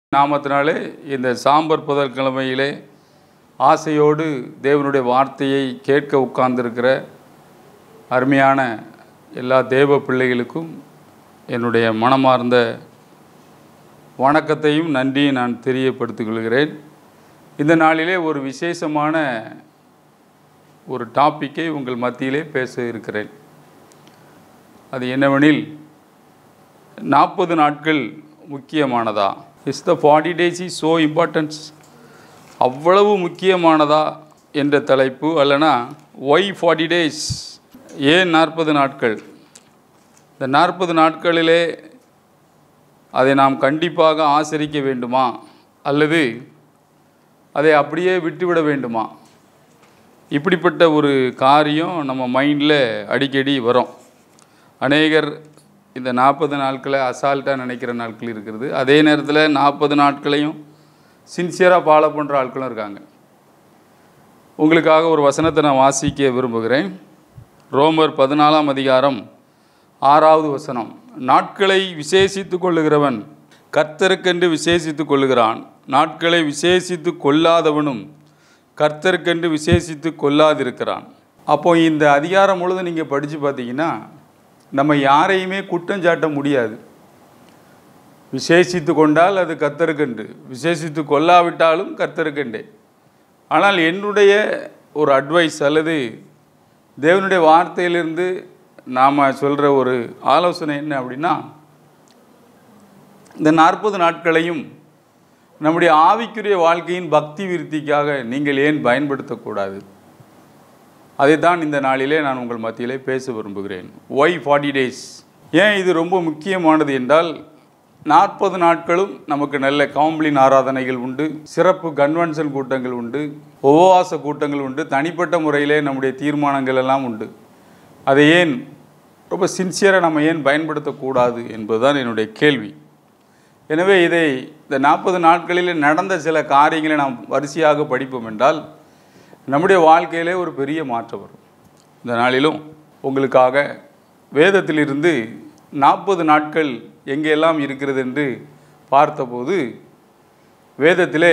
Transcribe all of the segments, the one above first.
நாமத்தினாலே இந்த சாம்பர் புதன்கிழமையிலே ஆசையோடு தேவனுடைய வார்த்தையை கேட்க உட்கார்ந்திருக்கிற அருமையான எல்லா தேவ பிள்ளைகளுக்கும் என்னுடைய மனமார்ந்த வணக்கத்தையும் நன்றியை நான் தெரியப்படுத்திக் கொள்கிறேன் இந்த நாளிலே ஒரு விசேஷமான ஒரு டாப்பிக்கை உங்கள் மத்தியிலே பேச இருக்கிறேன் அது என்னவெனில் நாற்பது நாட்கள் முக்கியமானதா is the forty days is so importance அவ்வளவு முக்கியமானதா என்ற தலைப்பு அல்லனா ஒய் ஃபார்ட்டி டேஸ் ஏன் நாற்பது நாட்கள் இந்த நாற்பது நாட்களிலே அதை நாம் கண்டிப்பாக ஆசரிக்க வேண்டுமா அல்லது அதை அப்படியே விட்டுவிட வேண்டுமா இப்படிப்பட்ட ஒரு காரியம் நம்ம மைண்டில் அடிக்கடி வரும் அநேகர் இந்த நாற்பது நாட்களை அசால்ட்டாக நினைக்கிற நாட்கள் இருக்கிறது அதே நேரத்தில் நாற்பது நாட்களையும் சின்சியராக ஃபாலோ பண்ணுற ஆட்களும் இருக்காங்க உங்களுக்காக ஒரு வசனத்தை நான் வாசிக்க விரும்புகிறேன் ரோமர் பதினாலாம் அதிகாரம் ஆறாவது வசனம் நாட்களை விசேஷித்து கொள்ளுகிறவன் கர்த்தருக்கென்று விசேஷித்து கொள்ளுகிறான் நாட்களை விசேஷித்து கொள்ளாதவனும் கர்த்தருக்கென்று விசேஷித்து கொள்ளாதிருக்கிறான் அப்போ இந்த அதிகாரம் முழுதும் நீங்கள் படித்து பார்த்தீங்கன்னா நம்ம யாரையுமே குற்றம் சாட்ட முடியாது விசேஷித்து கொண்டால் அது கர்த்தருக்கென்று விசேஷித்து கொள்ளாவிட்டாலும் கர்த்தருக்கென்றே ஆனால் என்னுடைய ஒரு அட்வைஸ் அல்லது தேவனுடைய வார்த்தையிலிருந்து நாம் சொல்கிற ஒரு ஆலோசனை என்ன அப்படின்னா இந்த நாற்பது நாட்களையும் நம்முடைய ஆவிக்குரிய வாழ்க்கையின் பக்தி விருத்திக்காக நீங்கள் ஏன் பயன்படுத்தக்கூடாது அதைத்தான் இந்த நாளிலே நான் உங்கள் மத்தியிலே பேச விரும்புகிறேன் ஒய் ஃபார்ட்டி டேஸ் ஏன் இது ரொம்ப முக்கியமானது என்றால் நாற்பது நாட்களும் நமக்கு நல்ல காம்ப்ளின் ஆராதனைகள் உண்டு சிறப்பு கன்வென்ஷன் கூட்டங்கள் உண்டு உபவாச கூட்டங்கள் உண்டு தனிப்பட்ட முறையிலே நம்முடைய தீர்மானங்கள் எல்லாம் உண்டு அதை ஏன் ரொம்ப சின்சியராக நம்ம ஏன் பயன்படுத்தக்கூடாது என்பதுதான் என்னுடைய கேள்வி எனவே இதை இந்த நாற்பது நாட்களில் நடந்த சில காரியங்களை நாம் வரிசையாக படிப்போம் என்றால் நம்முடைய வாழ்க்கையிலே ஒரு பெரிய மாற்றம் வரும் இந்த நாளிலும் உங்களுக்காக வேதத்திலிருந்து நாற்பது நாட்கள் எங்கெல்லாம் இருக்கிறது என்று பார்த்தபோது வேதத்திலே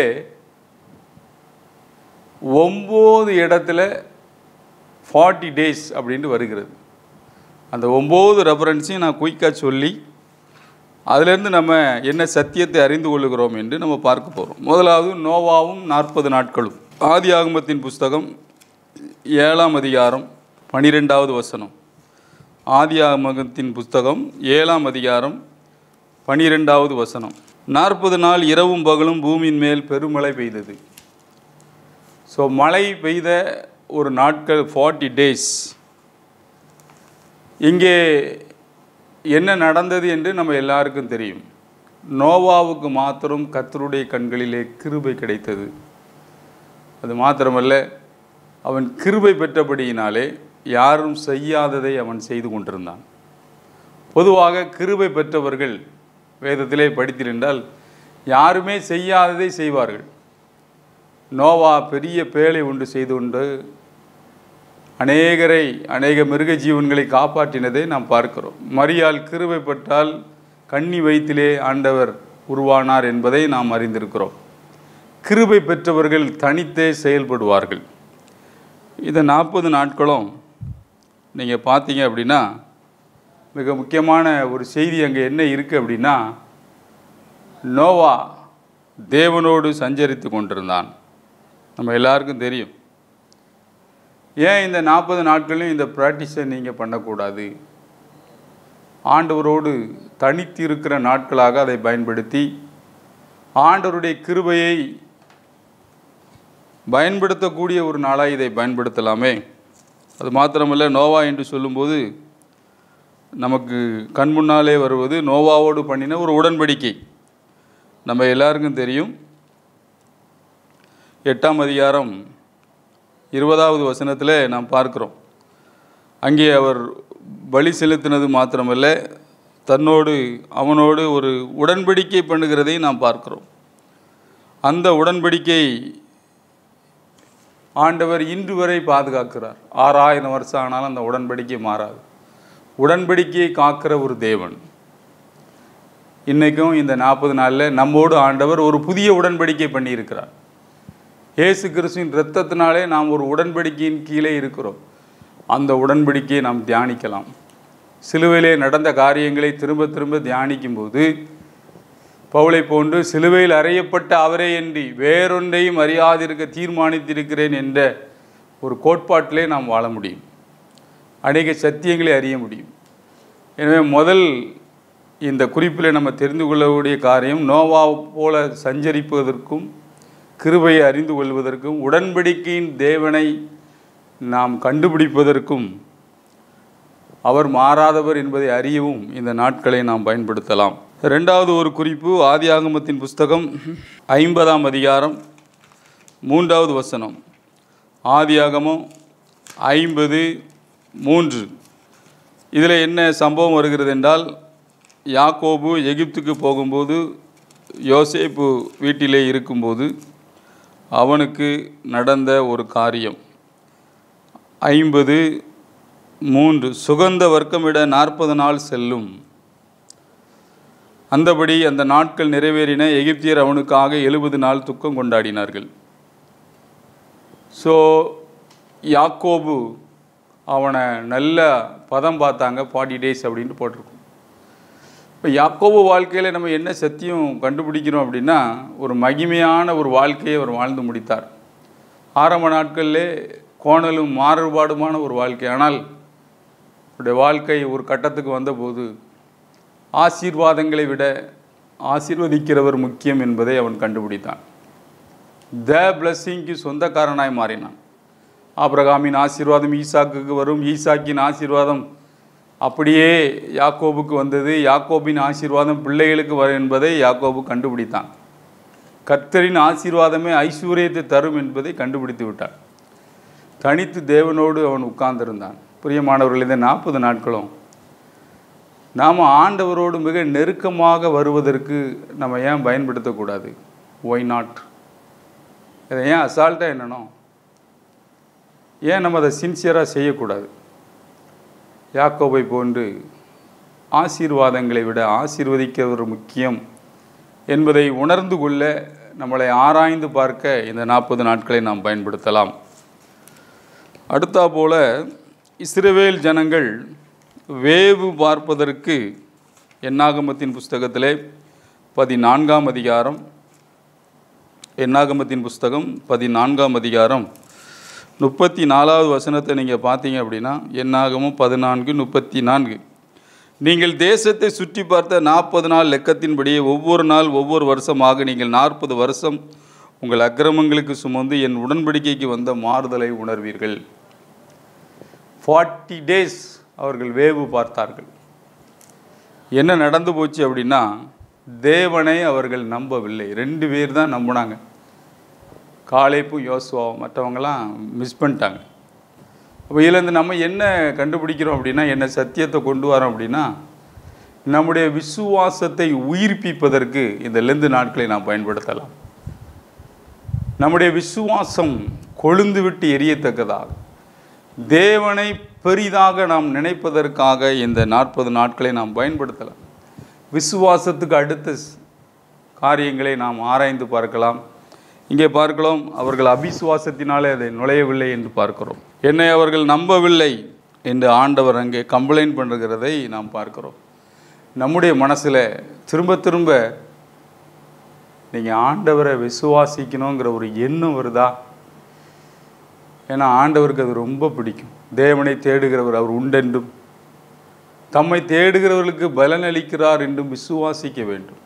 ஒம்பது இடத்துல ஃபார்ட்டி டேஸ் அப்படின்ட்டு வருகிறது அந்த ஒம்பது ரெஃபரன்ஸையும் நான் குயிக்காக சொல்லி அதிலிருந்து நம்ம என்ன சத்தியத்தை அறிந்து கொள்ளுகிறோம் என்று நம்ம பார்க்க போகிறோம் முதலாவது நோவாவும் நாற்பது நாட்களும் ஆதி ஆகமத்தின் புஸ்தகம் ஏழாம் அதிகாரம் பனிரெண்டாவது வசனம் ஆதி ஆகமத்தின் புஸ்தகம் ஏழாம் அதிகாரம் பனிரெண்டாவது வசனம் நாற்பது நாள் இரவும் பகலும் பூமியின் மேல் பெருமழை பெய்தது ஸோ மழை பெய்த ஒரு நாட்கள் ஃபார்ட்டி டேஸ் இங்கே என்ன நடந்தது என்று நம்ம எல்லாருக்கும் தெரியும் நோவாவுக்கு மாத்திரம் கத்தருடைய கண்களிலே கிருபை கிடைத்தது அது மாத்திரமல்ல அவன் கிருபை பெற்றபடியினாலே யாரும் செய்யாததை அவன் செய்து கொண்டிருந்தான் பொதுவாக கிருபை பெற்றவர்கள் வேதத்திலே படித்திருந்தால் யாருமே செய்யாததை செய்வார்கள் நோவா பெரிய பேழை உண்டு செய்து கொண்டு அநேகரை அநேக மிருக ஜீவன்களை காப்பாற்றினதை நாம் பார்க்கிறோம் மரியால் கிருபை பெற்றால் கன்னி வயிற்றிலே ஆண்டவர் உருவானார் என்பதை நாம் அறிந்திருக்கிறோம் கிருபை பெற்றவர்கள் தனித்தே செயல்படுவார்கள் இந்த நாற்பது நாட்களும் நீங்கள் பார்த்தீங்க அப்படின்னா மிக முக்கியமான ஒரு செய்தி அங்கே என்ன இருக்குது அப்படின்னா நோவா தேவனோடு சஞ்சரித்து கொண்டிருந்தான் நம்ம எல்லாருக்கும் தெரியும் ஏன் இந்த நாற்பது நாட்களையும் இந்த ப்ராக்டிஸை நீங்கள் பண்ணக்கூடாது ஆண்டவரோடு தனித்து இருக்கிற நாட்களாக அதை பயன்படுத்தி ஆண்டவருடைய கிருபையை பயன்படுத்தக்கூடிய ஒரு நாளாக இதை பயன்படுத்தலாமே அது மாத்திரமல்ல நோவா என்று சொல்லும்போது நமக்கு கண் முன்னாலே வருவது நோவாவோடு பண்ணின ஒரு உடன்படிக்கை நம்ம எல்லாருக்கும் தெரியும் எட்டாம் அதிகாரம் இருபதாவது வசனத்தில் நாம் பார்க்கிறோம் அங்கே அவர் பலி செலுத்தினது மாத்திரமல்ல தன்னோடு அவனோடு ஒரு உடன்படிக்கை பண்ணுகிறதை நாம் பார்க்கிறோம் அந்த உடன்படிக்கை ஆண்டவர் இன்று வரை பாதுகாக்கிறார் ஆறாயிரம் வருஷம் ஆனாலும் அந்த உடன்படிக்கை மாறாது உடன்படிக்கையை காக்கிற ஒரு தேவன் இன்றைக்கும் இந்த நாற்பது நாளில் நம்மோடு ஆண்டவர் ஒரு புதிய உடன்படிக்கை பண்ணியிருக்கிறார் இயேசு கிறிஸ்துவின் இரத்தத்தினாலே நாம் ஒரு உடன்படிக்கையின் கீழே இருக்கிறோம் அந்த உடன்படிக்கையை நாம் தியானிக்கலாம் சிலுவையிலே நடந்த காரியங்களை திரும்ப திரும்ப தியானிக்கும்போது பவுலை போன்று சிலுவையில் அறையப்பட்ட அவரே என்று வேறொன்றையும் அறியாதிருக்க தீர்மானித்திருக்கிறேன் என்ற ஒரு கோட்பாட்டிலே நாம் வாழ முடியும் அநேக சத்தியங்களை அறிய முடியும் எனவே முதல் இந்த குறிப்பில் நம்ம தெரிந்து கொள்ளக்கூடிய காரியம் நோவா போல சஞ்சரிப்பதற்கும் கிருபையை அறிந்து கொள்வதற்கும் உடன்படிக்கையின் தேவனை நாம் கண்டுபிடிப்பதற்கும் அவர் மாறாதவர் என்பதை அறியவும் இந்த நாட்களை நாம் பயன்படுத்தலாம் ரெண்டாவது ஒரு குறிப்பு ஆதியாகமத்தின் புஸ்தகம் ஐம்பதாம் அதிகாரம் மூன்றாவது வசனம் ஆதியாகமம் ஐம்பது மூன்று இதில் என்ன சம்பவம் வருகிறது என்றால் யாக்கோபு எகிப்துக்கு போகும்போது யோசேப்பு வீட்டிலே இருக்கும்போது அவனுக்கு நடந்த ஒரு காரியம் ஐம்பது மூன்று சுகந்த வர்க்கமிட நாற்பது நாள் செல்லும் அந்தபடி அந்த நாட்கள் நிறைவேறின எகிப்தியர் அவனுக்காக எழுபது நாள் துக்கம் கொண்டாடினார்கள் ஸோ யாக்கோபு அவனை நல்ல பதம் பார்த்தாங்க ஃபார்ட்டி டேஸ் அப்படின்ட்டு போட்டிருக்கோம் இப்போ யாக்கோபு வாழ்க்கையில் நம்ம என்ன சத்தியம் கண்டுபிடிக்கிறோம் அப்படின்னா ஒரு மகிமையான ஒரு வாழ்க்கையை அவர் வாழ்ந்து முடித்தார் ஆரம்ப நாட்களிலே கோணலும் மாறுபாடுமான ஒரு வாழ்க்கை ஆனால் அவருடைய வாழ்க்கை ஒரு கட்டத்துக்கு வந்தபோது ஆசீர்வாதங்களை விட ஆசீர்வதிக்கிறவர் முக்கியம் என்பதை அவன் கண்டுபிடித்தான் த பிளஸ்ஸிங்க்கு சொந்தக்காரனாய் மாறினான் ஆபிரகாமின் ஆசீர்வாதம் ஈசாக்குக்கு வரும் ஈசாக்கின் ஆசீர்வாதம் அப்படியே யாக்கோபுக்கு வந்தது யாக்கோபின் ஆசீர்வாதம் பிள்ளைகளுக்கு வரும் என்பதை யாக்கோபு கண்டுபிடித்தான் கர்த்தரின் ஆசீர்வாதமே ஐஸ்வர்யத்தை தரும் என்பதை கண்டுபிடித்து விட்டான் தனித்து தேவனோடு அவன் உட்கார்ந்திருந்தான் பிரியமானவர்கள் இந்த நாற்பது நாட்களும் நாம் ஆண்டவரோடு மிக நெருக்கமாக வருவதற்கு நம்ம ஏன் பயன்படுத்தக்கூடாது ஒய் நாட் இதை ஏன் அசால்ட்டாக என்னணும் ஏன் நம்ம அதை சின்சியராக செய்யக்கூடாது யாக்கோபை போன்று ஆசீர்வாதங்களை விட ஆசீர்வதிக்கிறவர் முக்கியம் என்பதை உணர்ந்து கொள்ள நம்மளை ஆராய்ந்து பார்க்க இந்த நாற்பது நாட்களை நாம் பயன்படுத்தலாம் அடுத்தா போல இஸ்ரவேல் ஜனங்கள் வேவு பார்ப்பதற்கு எண்ணாகமத்தின் புஸ்தகத்திலே பதினான்காம் அதிகாரம் எண்ணாகமத்தின் புஸ்தகம் பதினான்காம் அதிகாரம் முப்பத்தி நாலாவது வசனத்தை நீங்கள் பார்த்தீங்க அப்படின்னா எண்ணாகமும் பதினான்கு முப்பத்தி நான்கு நீங்கள் தேசத்தை சுற்றி பார்த்த நாற்பது நாள் லெக்கத்தின்படியே ஒவ்வொரு நாள் ஒவ்வொரு வருஷமாக நீங்கள் நாற்பது வருஷம் உங்கள் அக்கிரமங்களுக்கு சுமந்து என் உடன்படிக்கைக்கு வந்த மாறுதலை உணர்வீர்கள் ஃபார்ட்டி டேஸ் அவர்கள் வேவு பார்த்தார்கள் என்ன நடந்து போச்சு அப்படின்னா தேவனை அவர்கள் நம்பவில்லை ரெண்டு பேர் தான் நம்பினாங்க காலேப்பும் யோசுவாவும் மற்றவங்களாம் மிஸ் பண்ணிட்டாங்க அப்போ இதுலேருந்து நம்ம என்ன கண்டுபிடிக்கிறோம் அப்படின்னா என்ன சத்தியத்தை கொண்டு வரோம் அப்படின்னா நம்முடைய விசுவாசத்தை உயிர்ப்பிப்பதற்கு இந்த லெந்து நாட்களை நாம் பயன்படுத்தலாம் நம்முடைய விசுவாசம் கொழுந்து விட்டு எரியத்தக்கதாக தேவனை பெரிதாக நாம் நினைப்பதற்காக இந்த நாற்பது நாட்களை நாம் பயன்படுத்தலாம் விசுவாசத்துக்கு அடுத்த ஸ்- காரியங்களை நாம் ஆராய்ந்து பார்க்கலாம் இங்கே பார்க்கலாம் அவர்கள் அபிசுவாசத்தினாலே அதை நுழையவில்லை என்று பார்க்கிறோம் என்னை அவர்கள் நம்பவில்லை என்று ஆண்டவர் அங்கே கம்ப்ளைண்ட் பண்ணுகிறதை நாம் பார்க்கிறோம் நம்முடைய மனசில் திரும்ப திரும்ப நீங்கள் ஆண்டவரை விசுவாசிக்கணுங்கிற ஒரு எண்ணம் வருதா ஏன்னா ஆண்டவருக்கு அது ரொம்ப பிடிக்கும் தேவனை தேடுகிறவர் அவர் உண்டென்றும் தம்மை தேடுகிறவர்களுக்கு பலன் அளிக்கிறார் என்றும் விசுவாசிக்க வேண்டும்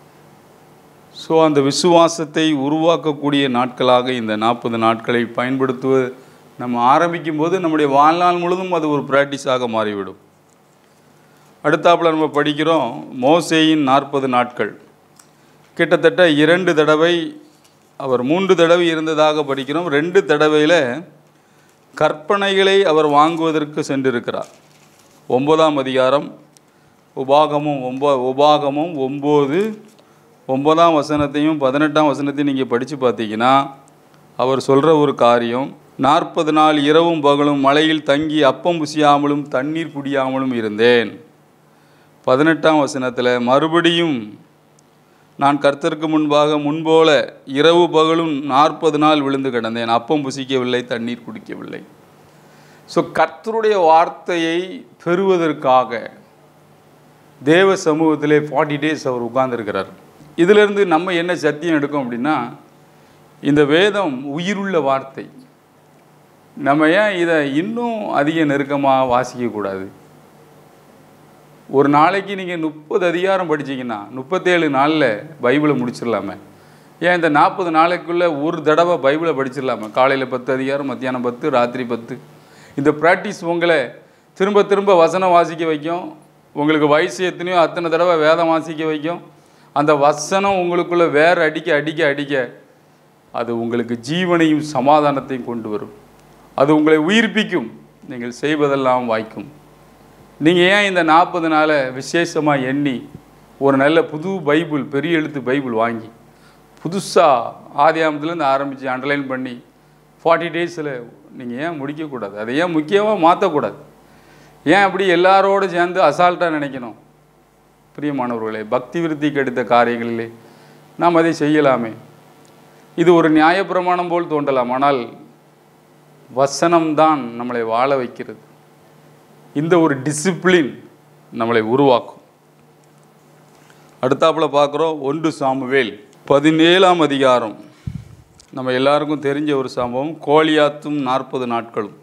ஸோ அந்த விசுவாசத்தை உருவாக்கக்கூடிய நாட்களாக இந்த நாற்பது நாட்களை பயன்படுத்துவது நம்ம ஆரம்பிக்கும் போது நம்முடைய வாழ்நாள் முழுதும் அது ஒரு ப்ராக்டிஸாக மாறிவிடும் அடுத்தாப்புல நம்ம படிக்கிறோம் மோசேயின் நாற்பது நாட்கள் கிட்டத்தட்ட இரண்டு தடவை அவர் மூன்று தடவை இருந்ததாக படிக்கிறோம் ரெண்டு தடவையில் கற்பனைகளை அவர் வாங்குவதற்கு சென்றிருக்கிறார் ஒன்பதாம் அதிகாரம் உபாகமும் ஒம்ப உபாகமும் ஒம்பது ஒன்பதாம் வசனத்தையும் பதினெட்டாம் வசனத்தையும் நீங்கள் படித்து பார்த்தீங்கன்னா அவர் சொல்கிற ஒரு காரியம் நாற்பது நாள் இரவும் பகலும் மலையில் தங்கி அப்பம் புசியாமலும் தண்ணீர் குடியாமலும் இருந்தேன் பதினெட்டாம் வசனத்தில் மறுபடியும் நான் கர்த்தருக்கு முன்பாக முன்போல இரவு பகலும் நாற்பது நாள் விழுந்து கிடந்தேன் அப்பம் புசிக்கவில்லை தண்ணீர் குடிக்கவில்லை ஸோ கர்த்தருடைய வார்த்தையை பெறுவதற்காக தேவ சமூகத்திலே ஃபார்ட்டி டேஸ் அவர் உட்கார்ந்துருக்கிறார் இதிலிருந்து நம்ம என்ன சத்தியம் எடுக்கும் அப்படின்னா இந்த வேதம் உயிருள்ள வார்த்தை நம்ம ஏன் இதை இன்னும் அதிக நெருக்கமாக வாசிக்கக்கூடாது ஒரு நாளைக்கு நீங்கள் முப்பது அதிகாரம் படிச்சீங்கன்னா முப்பத்தேழு நாளில் பைபிளை முடிச்சிடலாமே ஏன் இந்த நாற்பது நாளைக்குள்ளே ஒரு தடவை பைபிளை படிச்சிடலாமே காலையில் பத்து அதிகாரம் மத்தியானம் பத்து ராத்திரி பத்து இந்த ப்ராக்டிஸ் உங்களை திரும்ப திரும்ப வசனம் வாசிக்க வைக்கும் உங்களுக்கு வயசு எத்தனையோ அத்தனை தடவை வேதம் வாசிக்க வைக்கும் அந்த வசனம் உங்களுக்குள்ளே வேற அடிக்க அடிக்க அடிக்க அது உங்களுக்கு ஜீவனையும் சமாதானத்தையும் கொண்டு வரும் அது உங்களை உயிர்ப்பிக்கும் நீங்கள் செய்வதெல்லாம் வாய்க்கும் நீங்கள் ஏன் இந்த நாற்பது நாளை விசேஷமாக எண்ணி ஒரு நல்ல புது பைபிள் பெரிய எழுத்து பைபிள் வாங்கி புதுசாக ஆதியாமத்துலேருந்து ஆரம்பித்து அண்டர்லைன் பண்ணி ஃபார்ட்டி டேஸில் நீங்கள் ஏன் முடிக்கக்கூடாது அதை ஏன் முக்கியமாக மாற்றக்கூடாது ஏன் அப்படி எல்லாரோடு சேர்ந்து அசால்ட்டாக நினைக்கணும் பிரியமானவர்களே பக்தி விருத்திக்கு எடுத்த காரியங்களிலே நாம் அதை செய்யலாமே இது ஒரு நியாயப்பிரமாணம் போல் தோன்றலாம் ஆனால் வசனம்தான் நம்மளை வாழ வைக்கிறது இந்த ஒரு டிசிப்ளின் நம்மளை உருவாக்கும் அடுத்தாப்புல பார்க்குறோம் ஒன்று சாமுவேல் பதினேழாம் அதிகாரம் நம்ம எல்லாருக்கும் தெரிஞ்ச ஒரு சம்பவம் கோலியாத்தும் நாற்பது நாட்களும்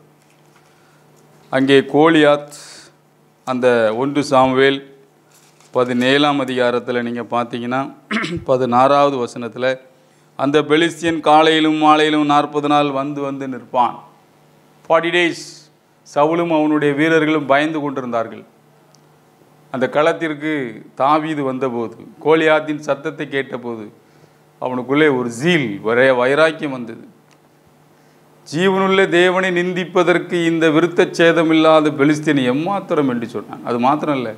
அங்கே கோலியாத் அந்த ஒன்று சாமுவேல் பதினேழாம் அதிகாரத்தில் நீங்கள் பார்த்தீங்கன்னா பதினாறாவது வசனத்தில் அந்த பெலிஸ்தியன் காலையிலும் மாலையிலும் நாற்பது நாள் வந்து வந்து நிற்பான் ஃபார்ட்டி டேஸ் சவுலும் அவனுடைய வீரர்களும் பயந்து கொண்டிருந்தார்கள் அந்த களத்திற்கு தாவீது வந்தபோது கோலியாத்தின் சத்தத்தை கேட்டபோது அவனுக்குள்ளே ஒரு ஜீல் வரைய வைராக்கியம் வந்தது ஜீவனுள்ள தேவனை நிந்திப்பதற்கு இந்த விருத்த சேதம் இல்லாத பெலிஸ்தீன் எம்மாத்திரம் என்று சொன்னான் அது மாத்திரம் இல்லை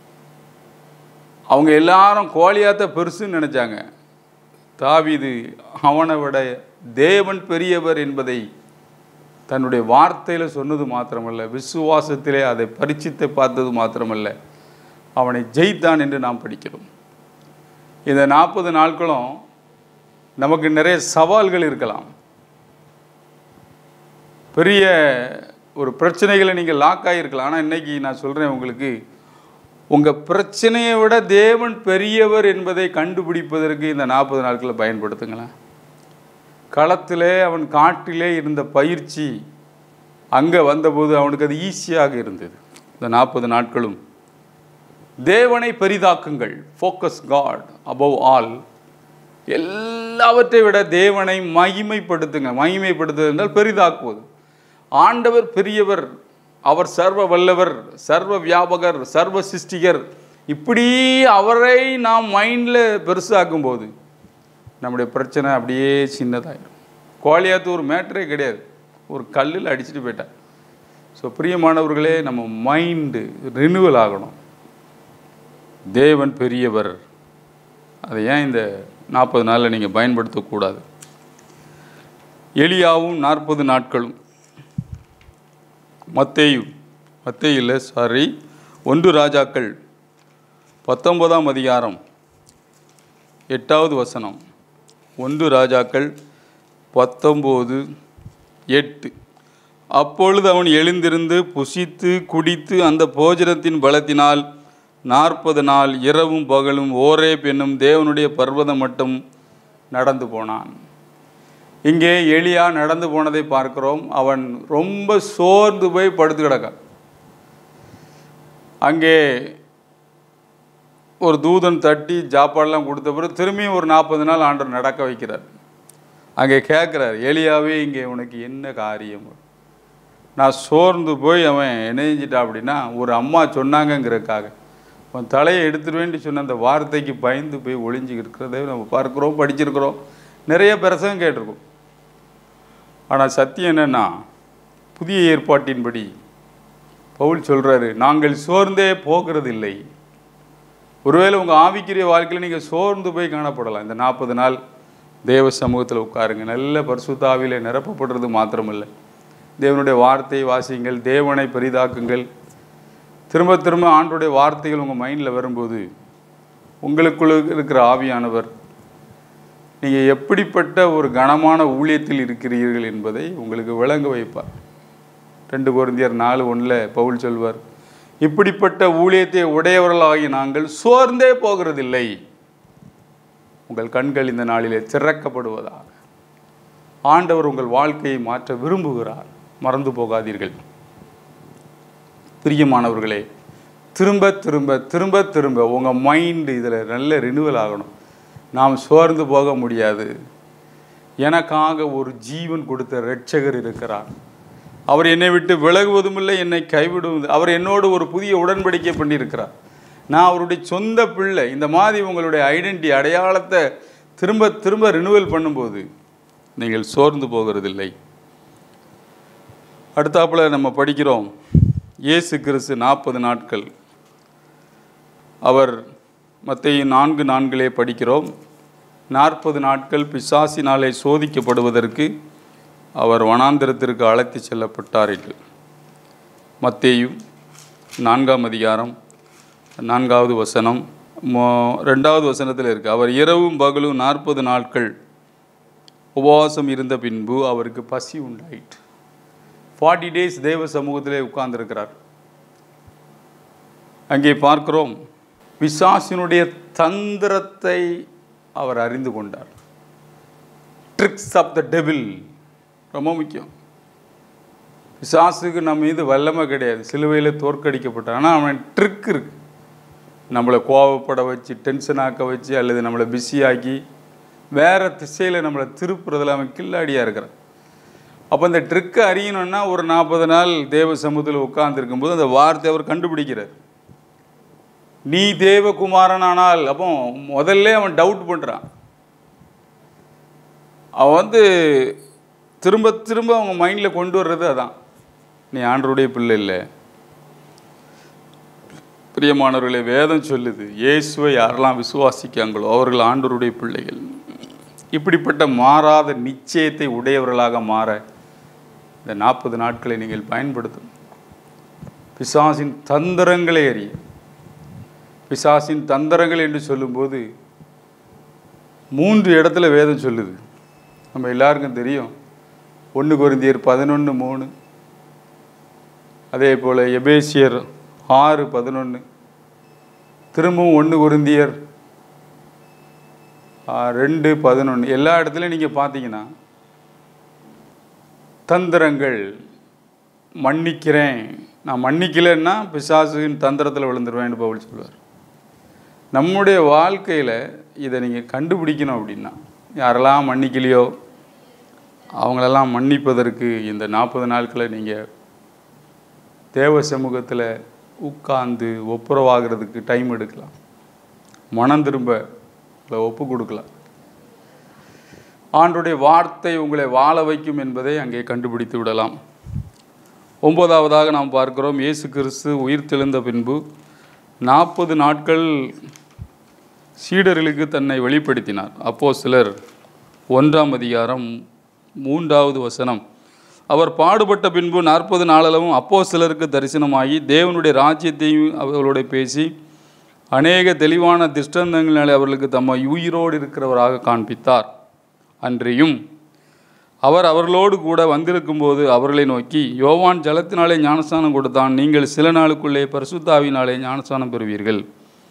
அவங்க எல்லாரும் கோலியாத்த பெருசுன்னு நினச்சாங்க தாவீது அவனை விட தேவன் பெரியவர் என்பதை தன்னுடைய வார்த்தையில் சொன்னது மாத்திரமல்ல விசுவாசத்திலே அதை பரிச்சித்தை பார்த்தது மாத்திரமல்ல அவனை ஜெயித்தான் என்று நாம் படிக்கிறோம் இந்த நாற்பது நாட்களும் நமக்கு நிறைய சவால்கள் இருக்கலாம் பெரிய ஒரு பிரச்சனைகளை நீங்கள் லாக் ஆகியிருக்கலாம் ஆனால் இன்னைக்கு நான் சொல்கிறேன் உங்களுக்கு உங்கள் பிரச்சனையை விட தேவன் பெரியவர் என்பதை கண்டுபிடிப்பதற்கு இந்த நாற்பது நாட்களை பயன்படுத்துங்களேன் களத்திலே அவன் காட்டிலே இருந்த பயிற்சி அங்கே வந்தபோது அவனுக்கு அது ஈஸியாக இருந்தது இந்த நாற்பது நாட்களும் தேவனை பெரிதாக்குங்கள் ஃபோக்கஸ் காட் அபவ் ஆல் எல்லாவற்றை விட தேவனை மகிமைப்படுத்துங்க மகிமைப்படுத்துவது என்றால் பெரிதாக்குவது ஆண்டவர் பெரியவர் அவர் சர்வ வல்லவர் சர்வ வியாபகர் சர்வ சிருஷ்டிகர் இப்படி அவரை நாம் மைண்டில் பெருசாக்கும் போது நம்முடைய பிரச்சனை அப்படியே சின்னதாயிடும் கோழியாத்து ஒரு மேட்டரே கிடையாது ஒரு கல்லில் அடிச்சுட்டு போயிட்டார் ஸோ பிரியமானவர்களே நம்ம மைண்டு ரினுவல் ஆகணும் தேவன் பெரியவர் அதை ஏன் இந்த நாற்பது நாளில் நீங்கள் பயன்படுத்தக்கூடாது எலியாவும் நாற்பது நாட்களும் மத்தேயு மத்தேயு இல்லை சாரி ஒன்று ராஜாக்கள் பத்தொன்பதாம் அதிகாரம் எட்டாவது வசனம் ஒன்று ராஜாக்கள் பத்தொம்போது எட்டு அப்பொழுது அவன் எழுந்திருந்து புசித்து குடித்து அந்த போஜனத்தின் பலத்தினால் நாற்பது நாள் இரவும் பகலும் ஓரே பெண்ணும் தேவனுடைய பர்வதம் மட்டும் நடந்து போனான் இங்கே எலியா நடந்து போனதை பார்க்கிறோம் அவன் ரொம்ப சோர்ந்து போய் படுத்து கிடக்கான் அங்கே ஒரு தூதன் தட்டி சாப்பாடெல்லாம் கொடுத்த பிறகு திரும்பியும் ஒரு நாற்பது நாள் ஆண்டவர் நடக்க வைக்கிறார் அங்கே கேட்குறார் எலியாவே இங்கே உனக்கு என்ன காரியம் நான் சோர்ந்து போய் அவன் இணைஞ்சிட்டா அப்படின்னா ஒரு அம்மா சொன்னாங்கங்கிறதுக்காக அவன் தலையை எடுத்துருவேன்ட்டு சொன்ன அந்த வார்த்தைக்கு பயந்து போய் ஒளிஞ்சு இருக்கிறதை நம்ம பார்க்குறோம் படிச்சிருக்கிறோம் நிறைய பிரசங்கம் கேட்டிருக்கோம் ஆனால் சத்தியம் என்னன்னா புதிய ஏற்பாட்டின்படி பவுல் சொல்கிறாரு நாங்கள் சோர்ந்தே போகிறது இல்லை ஒருவேளை உங்கள் ஆவிக்குரிய வாழ்க்கையில் நீங்கள் சோர்ந்து போய் காணப்படலாம் இந்த நாற்பது நாள் தேவ சமூகத்தில் உட்காருங்க நல்ல பரிசுத்தாவிலே நிரப்பப்படுறது மாத்திரமல்ல தேவனுடைய வார்த்தையை வாசியுங்கள் தேவனை பெரிதாக்குங்கள் திரும்ப திரும்ப ஆண்டுடைய வார்த்தைகள் உங்கள் மைண்டில் வரும்போது உங்களுக்குள்ள இருக்கிற ஆவியானவர் நீங்கள் எப்படிப்பட்ட ஒரு கனமான ஊழியத்தில் இருக்கிறீர்கள் என்பதை உங்களுக்கு விளங்க வைப்பார் ரெண்டு குருந்தியர் நாலு ஒன்றில் பவுல் சொல்வார் இப்படிப்பட்ட ஊழியத்தை உடையவர்களாகி நாங்கள் சோர்ந்தே போகிறதில்லை உங்கள் கண்கள் இந்த நாளிலே திறக்கப்படுவதாக ஆண்டவர் உங்கள் வாழ்க்கையை மாற்ற விரும்புகிறார் மறந்து போகாதீர்கள் பிரியமானவர்களே திரும்ப திரும்ப திரும்ப திரும்ப உங்கள் மைண்டு இதில் நல்ல ரினுவல் ஆகணும் நாம் சோர்ந்து போக முடியாது எனக்காக ஒரு ஜீவன் கொடுத்த இரட்சகர் இருக்கிறார் அவர் என்னை விட்டு விலகுவதும் இல்லை என்னை கைவிடுவது அவர் என்னோடு ஒரு புதிய உடன்படிக்கை பண்ணியிருக்கிறார் நான் அவருடைய சொந்த பிள்ளை இந்த மாதிரி உங்களுடைய ஐடென்டி அடையாளத்தை திரும்ப திரும்ப ரினுவல் பண்ணும்போது நீங்கள் சோர்ந்து போகிறதில்லை அடுத்தாப்புல நம்ம படிக்கிறோம் இயேசு கிறிஸ்து நாற்பது நாட்கள் அவர் மத்திய நான்கு நான்கிலே படிக்கிறோம் நாற்பது நாட்கள் பிசாசினாலே சோதிக்கப்படுவதற்கு அவர் வனாந்திரத்திற்கு அழைத்து செல்லப்பட்டார் என்று மத்தேயும் நான்காம் அதிகாரம் நான்காவது வசனம் மோ- ரெண்டாவது வசனத்தில் இருக்கு அவர் இரவும் பகலும் நாற்பது நாட்கள் உபவாசம் இருந்த பின்பு அவருக்கு பசி உண்டாயிற்று ஃபார்ட்டி டேஸ் தேவ சமூகத்திலே உட்கார்ந்திருக்கிறார் அங்கே பார்க்கிறோம் பிசாசினுடைய தந்திரத்தை அவர் அறிந்து கொண்டார் ட்ரிக்ஸ் ஆஃப் த டெபிள் ரொம்ப முக்கியம் பிசாசுக்கு நம்ம மீது வல்லமை கிடையாது சிலுவையில் தோற்கடிக்கப்பட்டான் ஆனால் அவன் ட்ரிக் இருக்கு நம்மளை கோவப்பட வச்சு டென்ஷன் ஆக்க வச்சு அல்லது நம்மளை பிஸியாக்கி வேறு திசையில் நம்மளை திருப்புறதில் அவன் கில்லாடியாக இருக்கிறான் அப்போ இந்த ட்ரிக்கை அறியணும்னா ஒரு நாற்பது நாள் தேவ சமூகத்தில் உட்கார்ந்துருக்கும்போது அந்த வார்த்தை அவர் கண்டுபிடிக்கிறார் நீ தேவகுமாரனானால் அப்போ முதல்ல அவன் டவுட் பண்ணுறான் அவன் வந்து திரும்ப திரும்ப அவங்க மைண்டில் கொண்டு வர்றது அதான் நீ ஆண்டருடைய பிள்ளை இல்லை பிரியமானவர்களே வேதம் சொல்லுது இயேசுவை யாரெல்லாம் விசுவாசிக்காங்களோ அவர்கள் ஆண்டவருடைய பிள்ளைகள் இப்படிப்பட்ட மாறாத நிச்சயத்தை உடையவர்களாக மாற இந்த நாற்பது நாட்களை நீங்கள் பயன்படுத்தும் பிசாசின் தந்திரங்களை அறிய பிசாசின் தந்திரங்கள் என்று சொல்லும்போது மூன்று இடத்துல வேதம் சொல்லுது நம்ம எல்லாருக்கும் தெரியும் ஒன்று கொரிந்தியர் பதினொன்று மூணு அதே போல் எபேசியர் ஆறு பதினொன்று திரும்பவும் ஒன்று கொரிந்தியர் ஆ, ரெண்டு பதினொன்று எல்லா இடத்துலையும் நீங்கள் பார்த்தீங்கன்னா தந்திரங்கள் மன்னிக்கிறேன் நான் மன்னிக்கலைன்னா பிசாசுவின் தந்திரத்தில் விழுந்துருவேன்னு பவுல் சொல்லுவார் நம்முடைய வாழ்க்கையில் இதை நீங்கள் கண்டுபிடிக்கணும் அப்படின்னா யாரெல்லாம் மன்னிக்கலையோ அவங்களெல்லாம் மன்னிப்பதற்கு இந்த நாற்பது நாட்களை நீங்கள் தேவ சமூகத்தில் உட்கார்ந்து ஒப்புரவாகிறதுக்கு டைம் எடுக்கலாம் மனம் திரும்ப இல்லை ஒப்பு கொடுக்கலாம் ஆண்டுடைய வார்த்தை உங்களை வாழ வைக்கும் என்பதை அங்கே கண்டுபிடித்து விடலாம் ஒன்பதாவதாக நாம் பார்க்கிறோம் இயேசு கிறிஸ்து உயிர் தெழுந்த பின்பு நாற்பது நாட்கள் சீடர்களுக்கு தன்னை வெளிப்படுத்தினார் அப்போ சிலர் ஒன்றாம் அதிகாரம் மூன்றாவது வசனம் அவர் பாடுபட்ட பின்பு நாற்பது நாளளவும் அப்போ சிலருக்கு தரிசனமாகி தேவனுடைய ராஜ்யத்தையும் அவர்களோட பேசி அநேக தெளிவான திஷ்டந்தங்களினாலே அவர்களுக்கு தம்மை உயிரோடு இருக்கிறவராக காண்பித்தார் அன்றியும் அவர் அவர்களோடு கூட வந்திருக்கும்போது அவர்களை நோக்கி யோவான் ஜலத்தினாலே ஞானஸ்தானம் கொடுத்தான் நீங்கள் சில நாளுக்குள்ளே பரிசுத்தாவினாலே ஞானஸ்தானம் பெறுவீர்கள்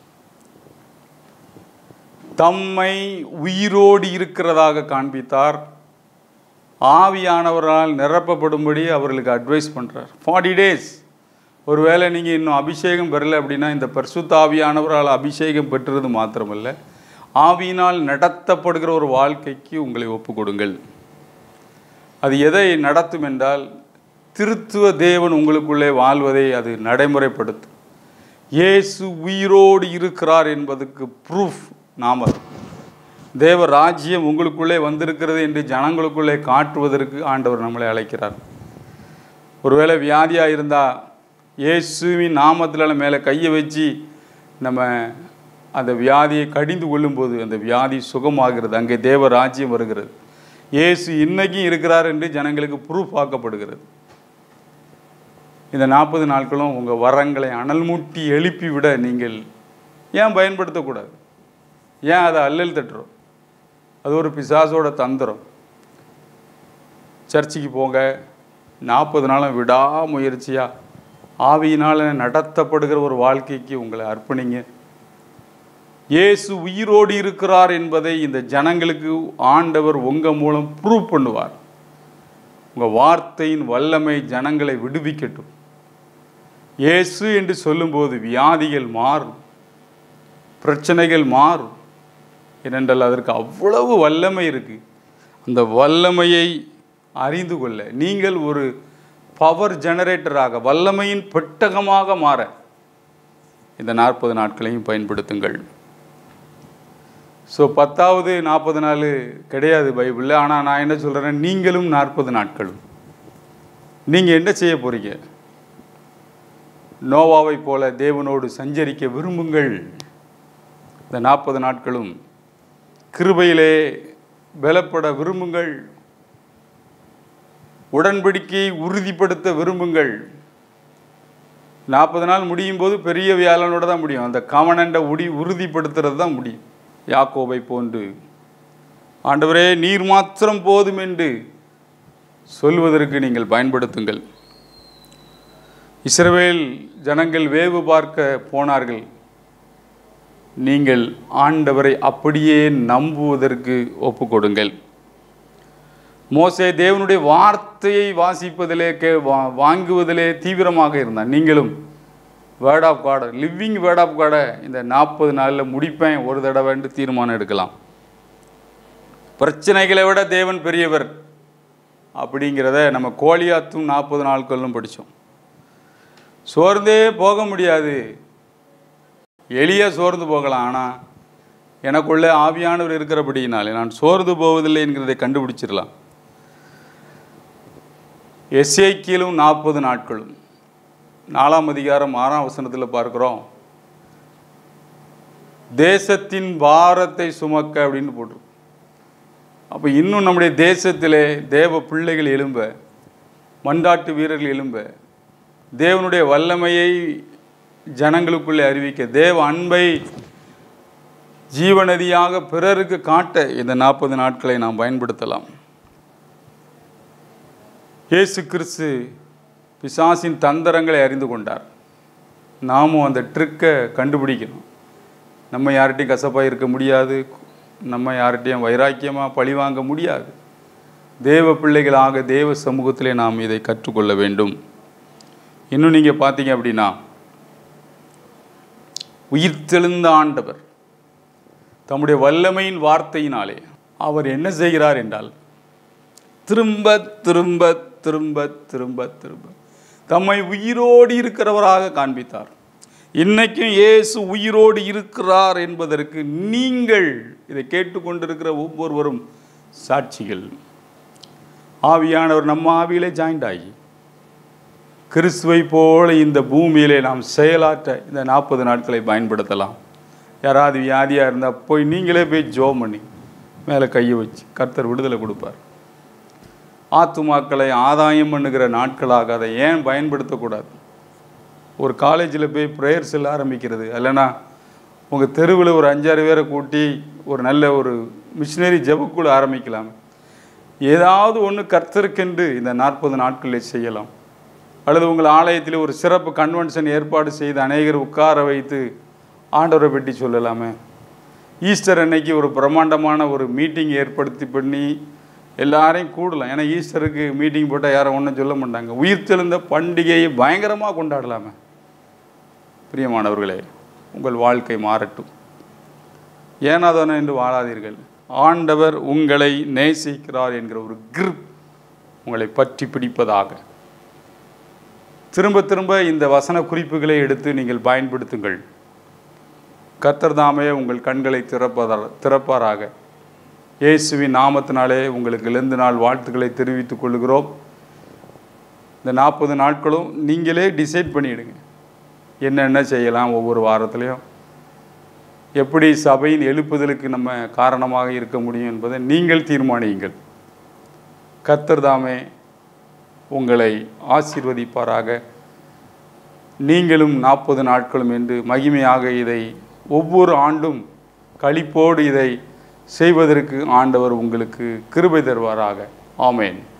தம்மை உயிரோடு இருக்கிறதாக காண்பித்தார் ஆவியானவரால் நிரப்பப்படும்படி அவர்களுக்கு அட்வைஸ் பண்ணுறார் ஃபார்ட்டி டேஸ் ஒருவேளை நீங்கள் இன்னும் அபிஷேகம் பெறல அப்படின்னா இந்த பரிசுத்த ஆவியானவரால் அபிஷேகம் பெற்றது மாத்திரமல்ல ஆவியினால் நடத்தப்படுகிற ஒரு வாழ்க்கைக்கு உங்களை ஒப்பு கொடுங்கள் அது எதை நடத்தும் என்றால் திருத்துவ தேவன் உங்களுக்குள்ளே வாழ்வதை அது நடைமுறைப்படுத்தும் இயேசு உயிரோடு இருக்கிறார் என்பதுக்கு ப்ரூஃப் நாம தேவ ராஜ்யம் உங்களுக்குள்ளே வந்திருக்கிறது என்று ஜனங்களுக்குள்ளே காட்டுவதற்கு ஆண்டவர் நம்மளை அழைக்கிறார் ஒருவேளை வியாதியாக இருந்தால் இயேசுவின் நாமத்தில் மேலே கையை வச்சு நம்ம அந்த வியாதியை கடிந்து கொள்ளும்போது அந்த வியாதி சுகமாகிறது அங்கே தேவ ராஜ்யம் வருகிறது இயேசு இன்னைக்கும் இருக்கிறார் என்று ஜனங்களுக்கு ப்ரூஃப் ஆக்கப்படுகிறது இந்த நாற்பது நாட்களும் உங்கள் வரங்களை அனல் மூட்டி எழுப்பி விட நீங்கள் ஏன் பயன்படுத்தக்கூடாது ஏன் அதை அல்லல் தட்டுறோம் அது ஒரு பிசாசோட தந்திரம் சர்ச்சுக்கு போங்க நாற்பது நாளும் விடாமுயற்சியாக ஆவியினால் நடத்தப்படுகிற ஒரு வாழ்க்கைக்கு உங்களை அர்ப்பணிங்க இயேசு உயிரோடு இருக்கிறார் என்பதை இந்த ஜனங்களுக்கு ஆண்டவர் உங்கள் மூலம் ப்ரூவ் பண்ணுவார் உங்கள் வார்த்தையின் வல்லமை ஜனங்களை விடுவிக்கட்டும் இயேசு என்று சொல்லும்போது வியாதிகள் மாறும் பிரச்சனைகள் மாறும் ஏனென்றால் அதற்கு அவ்வளவு வல்லமை இருக்கு அந்த வல்லமையை அறிந்து கொள்ள நீங்கள் ஒரு பவர் ஜெனரேட்டராக வல்லமையின் பெட்டகமாக மாற இந்த நாற்பது நாட்களையும் பயன்படுத்துங்கள் ஸோ பத்தாவது நாற்பது நாள் கிடையாது பைபிளில் ஆனால் நான் என்ன சொல்கிறேன் நீங்களும் நாற்பது நாட்களும் நீங்கள் என்ன செய்ய போகிறீங்க நோவாவை போல தேவனோடு சஞ்சரிக்க விரும்புங்கள் இந்த நாற்பது நாட்களும் கிருபையிலே பலப்பட விரும்புங்கள் உடன்படிக்கையை உறுதிப்படுத்த விரும்புங்கள் நாற்பது நாள் முடியும் போது பெரிய வியாழனோட தான் முடியும் அந்த கவனண்டை உடி உறுதிப்படுத்துறது தான் முடியும் யாக்கோபை போன்று ஆண்டவரே நீர் மாத்திரம் போதும் என்று சொல்வதற்கு நீங்கள் பயன்படுத்துங்கள் இஸ்ரவேல் ஜனங்கள் வேவு பார்க்க போனார்கள் நீங்கள் ஆண்டவரை அப்படியே நம்புவதற்கு ஒப்புக்கொடுங்கள் மோசே தேவனுடைய வார்த்தையை வாசிப்பதிலே கே வா- வாங்குவதிலே தீவிரமாக இருந்தான் நீங்களும் வேர்ட் ஆஃப் காடை லிவிங் வேர்ட் ஆஃப் காடை இந்த நாற்பது நாளில் முடிப்பேன் ஒரு தடவைன்னு தீர்மானம் எடுக்கலாம் பிரச்சனைகளை விட தேவன் பெரியவர் அப்படிங்கிறத நம்ம கோழியாத்தும் நாற்பது நாட்களும் படித்தோம் சோர்ந்தே போக முடியாது எளிய சோர்ந்து போகலாம் ஆனால் எனக்குள்ளே ஆவியானவர் இருக்கிறபடியினாலே நான் சோர்ந்து போவதில்லை என்கிறதை கண்டுபிடிச்சிடலாம் எஸ்ஐக்கியிலும் நாற்பது நாட்களும் நாலாம் அதிகாரம் ஆறாம் வசனத்தில் பார்க்குறோம் தேசத்தின் பாரத்தை சுமக்க அப்படின்னு போட்டிருக்கு அப்போ இன்னும் நம்முடைய தேசத்திலே தேவ பிள்ளைகள் எழும்ப மண்டாட்டு வீரர்கள் எழும்ப தேவனுடைய வல்லமையை ஜனங்களுக்குள்ளே அறிவிக்க தேவ அன்பை ஜீவநதியாக பிறருக்கு காட்ட இந்த நாற்பது நாட்களை நாம் பயன்படுத்தலாம் இயேசு கிறிஸ்து பிசாசின் தந்திரங்களை அறிந்து கொண்டார் நாமும் அந்த ட்ரிக்கை கண்டுபிடிக்கணும் நம்ம யார்கிட்டையும் கசப்பாக இருக்க முடியாது நம்ம யார்கிட்டையும் வைராக்கியமாக பழி வாங்க முடியாது தேவ பிள்ளைகளாக தேவ சமூகத்திலே நாம் இதை கற்றுக்கொள்ள வேண்டும் இன்னும் நீங்கள் பார்த்தீங்க அப்படின்னா உயிர்த்தெழுந்த ஆண்டவர் தம்முடைய வல்லமையின் வார்த்தையினாலே அவர் என்ன செய்கிறார் என்றால் திரும்ப திரும்ப திரும்ப திரும்ப திரும்ப தம்மை உயிரோடு இருக்கிறவராக காண்பித்தார் இன்னைக்கும் இயேசு உயிரோடு இருக்கிறார் என்பதற்கு நீங்கள் இதை கேட்டுக்கொண்டிருக்கிற ஒவ்வொருவரும் சாட்சிகள் ஆவியானவர் நம்ம ஆவியிலே ஜாயிண்ட் ஆகி கிறிஸ்துவை போல இந்த பூமியிலே நாம் செயலாற்ற இந்த நாற்பது நாட்களை பயன்படுத்தலாம் யாராவது வியாதியாக இருந்தால் போய் நீங்களே போய் ஜோம் பண்ணி மேலே கையை வச்சு கர்த்தர் விடுதலை கொடுப்பார் ஆத்துமாக்களை ஆதாயம் பண்ணுகிற நாட்களாக அதை ஏன் பயன்படுத்தக்கூடாது ஒரு காலேஜில் போய் ப்ரேயர் செல்ல ஆரம்பிக்கிறது இல்லைன்னா உங்கள் தெருவில் ஒரு அஞ்சாறு பேரை கூட்டி ஒரு நல்ல ஒரு மிஷினரி ஜெபக்குழு ஆரம்பிக்கலாம் ஏதாவது ஒன்று கர்த்தருக்கென்று இந்த நாற்பது நாட்களில் செய்யலாம் அல்லது உங்கள் ஆலயத்தில் ஒரு சிறப்பு கன்வென்ஷன் ஏற்பாடு செய்து அநேகர் உட்கார வைத்து ஆண்டவரை பற்றி சொல்லலாமே ஈஸ்டர் அன்னைக்கு ஒரு பிரம்மாண்டமான ஒரு மீட்டிங் ஏற்படுத்தி பண்ணி எல்லாரையும் கூடலாம் ஏன்னா ஈஸ்டருக்கு மீட்டிங் போட்டால் யாரும் ஒன்றும் சொல்ல மாட்டாங்க உயிர்த்தெழுந்த பண்டிகையை பயங்கரமாக கொண்டாடலாமே பிரியமானவர்களே உங்கள் வாழ்க்கை மாறட்டும் ஏனாதானோ என்று வாழாதீர்கள் ஆண்டவர் உங்களை நேசிக்கிறார் என்கிற ஒரு கிரிப் உங்களை பற்றி பிடிப்பதாக திரும்ப திரும்ப இந்த வசன குறிப்புகளை எடுத்து நீங்கள் பயன்படுத்துங்கள் கர்த்தர் தாமே உங்கள் கண்களை திறப்பதா திறப்பாராக இயேசுவின் நாமத்தினாலே உங்களுக்கு எழுந்து நாள் வாழ்த்துக்களை தெரிவித்துக் கொள்கிறோம் இந்த நாற்பது நாட்களும் நீங்களே டிசைட் பண்ணிடுங்க என்னென்ன செய்யலாம் ஒவ்வொரு வாரத்துலேயும் எப்படி சபையின் எழுப்புதலுக்கு நம்ம காரணமாக இருக்க முடியும் என்பதை நீங்கள் தீர்மானியுங்கள் கர்த்தர் தாமே உங்களை ஆசீர்வதிப்பாராக நீங்களும் நாற்பது நாட்களும் என்று மகிமையாக இதை ஒவ்வொரு ஆண்டும் களிப்போடு இதை செய்வதற்கு ஆண்டவர் உங்களுக்கு கிருபை தருவாராக ஆமேன்